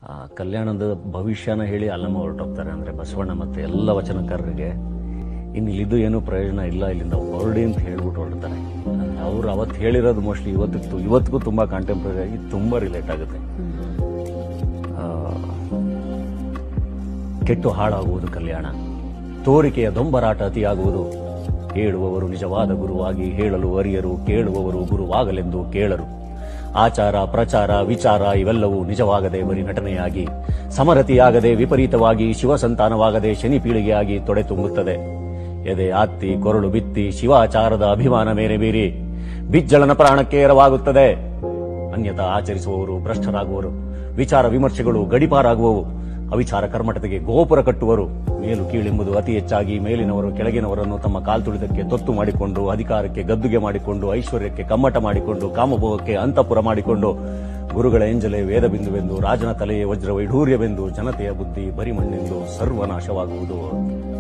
ಆ ಕಲ್ಯಾಣದ ಭವಿಷ್ಯನ ಹೇಳಿ ಅಲ್ಲಮ್ಮ ಹೊರಟೋಗ್ತಾರೆ ಅಂದ್ರೆ ಬಸವಣ್ಣ ಮತ್ತೆ ಎಲ್ಲ ವಚನಕಾರರಿಗೆ ಇನ್ನು ಇಲ್ಲಿದ್ದು ಏನೂ ಪ್ರಯೋಜನ ಇಲ್ಲ ಇಲ್ಲಿಂದ ಹೊರಡಿ ಅಂತ ಹೇಳ್ಬಿಟ್ಟು ಹೊರಡ್ತಾರೆ ಅವ್ರು ಅವತ್ತು ಹೇಳಿರೋದು ಮೋಸ್ಟ್ಲಿ ಇವತ್ತಿಗೂ ಇವತ್ತಿಗೂ ತುಂಬಾ ಕಾಂಟೆಂಪ್ರರಿ ಆಗಿ ತುಂಬಾ ರಿಲೇಟ್ ಆಗುತ್ತೆ ಆ, ಕೆಟ್ಟು ಹಾಳಾಗುವುದು ಕಲ್ಯಾಣ ತೋರಿಕೆಯ ದೊಂಬರಾಟ ಅತಿಯಾಗುವುದು ಹೇಳುವವರು ನಿಜವಾದ ಗುರುವಾಗಿ ಹೇಳಲು ಅರಿಯರು ಕೇಳುವವರು ಗುರುವಾಗಲೆಂದು ಕೇಳರು ಆಚಾರ ಪ್ರಚಾರ ವಿಚಾರ ಇವೆಲ್ಲವೂ ನಿಜವಾಗದೆ ಬರಿ ನಟನೆಯಾಗಿ ಸಮರತಿಯಾಗದೆ ವಿಪರೀತವಾಗಿ ಶಿವಸಂತಾನವಾಗದೆ ಶನಿ ಪೀಳಿಗೆಯಾಗಿ ತೊಡೆ ತುಂಬುತ್ತದೆ ಎದೆ ಆತ್ತಿ ಕೊರಳು ಬಿತ್ತಿ ಶಿವಾಚಾರದ ಅಭಿಮಾನ ಮೇರೆ ಮೀರಿ ಬಿಜ್ಜಳನ ಪ್ರಾಣಕ್ಕೆ ಎರವಾಗುತ್ತದೆ ಅನ್ಯತಾ ಆಚರಿಸುವವರು ಭ್ರಷ್ಟರಾಗುವರು ವಿಚಾರ ವಿಮರ್ಶೆಗಳು ಗಡಿಪಾರಾಗುವವು ಅವಿಚಾರ ಕರ್ಮಟತೆಗೆ ಗೋಪುರ ಕಟ್ಟುವರು ಮೇಲು ಕೀಳೆಂಬುದು ಅತಿ ಹೆಚ್ಚಾಗಿ ಮೇಲಿನವರು ಕೆಳಗಿನವರನ್ನು ತಮ್ಮ ಕಾಲ್ತುಳಿದಕ್ಕೆ ತೊತ್ತು ಮಾಡಿಕೊಂಡು ಅಧಿಕಾರಕ್ಕೆ ಗದ್ದುಗೆ ಮಾಡಿಕೊಂಡು ಐಶ್ವರ್ಯಕ್ಕೆ ಕಮ್ಮಟ ಮಾಡಿಕೊಂಡು ಕಾಮಭೋಗಕ್ಕೆ ಅಂತಃಪುರ ಮಾಡಿಕೊಂಡು ಗುರುಗಳ ಎಂಜಲೆ ವೇದಬಿಂದುವೆಂದು ರಾಜನ ತಲೆಯೇ ವಜ್ರ ವೈಢೂರ್ಯವೆಂದು ಜನತೆಯ ಬುದ್ಧಿ ಬರಿಮಣ್ಣೆಂದು ಸರ್ವನಾಶವಾಗುವುದು